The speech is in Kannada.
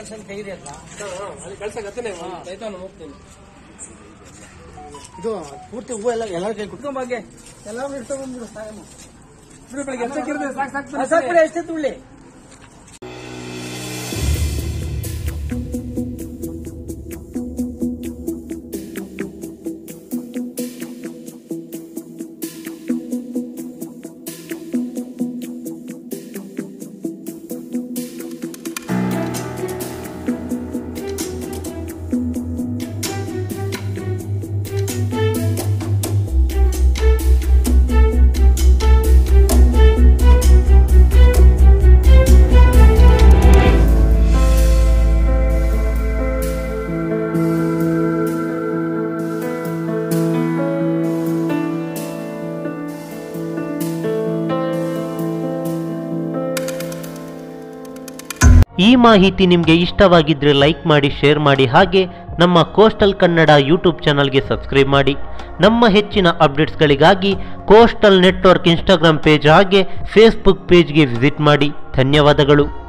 ಕಳ್ಸನ್ ತೆಗಿದೆ ಅಲ್ಲ ಅಲ್ಲಿ ಕಳ್ಸಕತ್ತೇನೆ ಆಯ್ತಾನು ಹೋಗ್ತೀನಿ ಇದು ಪೂರ್ತಿ ಹೂವು ಎಲ್ಲ ಎಲ್ಲರ ಕೈ ಕುಟ್ಕೊಂಡ್ ಬಗ್ಗೆ ಎಲ್ಲರೂ ಇಡ್ತಾ ಬಂದ್ಬಿಡು ಸಾಯಮ್ಮ ಬಿಡು ಬೆಳಗ್ಗೆ ಎಷ್ಟಕ್ಕಿರ್ತದೆ ಸಾಕು ಸಾಕು ಸಾಕು ಬಿಡಿ ಎಷ್ಟೇ ತುಳ್ಳಿ ಈ ಮಾಹಿತಿ ನಿಮಗೆ ಇಷ್ಟವಾಗಿದ್ದರೆ ಲೈಕ್ ಮಾಡಿ ಶೇರ್ ಮಾಡಿ ಹಾಗೆ ನಮ್ಮ ಕೋಸ್ಟಲ್ ಕನ್ನಡ ಯೂಟ್ಯೂಬ್ ಚಾನಲ್ಗೆ ಸಬ್ಸ್ಕ್ರೈಬ್ ಮಾಡಿ ನಮ್ಮ ಹೆಚ್ಚಿನ ಅಪ್ಡೇಟ್ಸ್ಗಳಿಗಾಗಿ ಕೋಸ್ಟಲ್ ನೆಟ್ವರ್ಕ್ ಇನ್ಸ್ಟಾಗ್ರಾಮ್ ಪೇಜ್ ಹಾಗೆ ಫೇಸ್ಬುಕ್ ಪೇಜ್ಗೆ ವಿಸಿಟ್ ಮಾಡಿ ಧನ್ಯವಾದಗಳು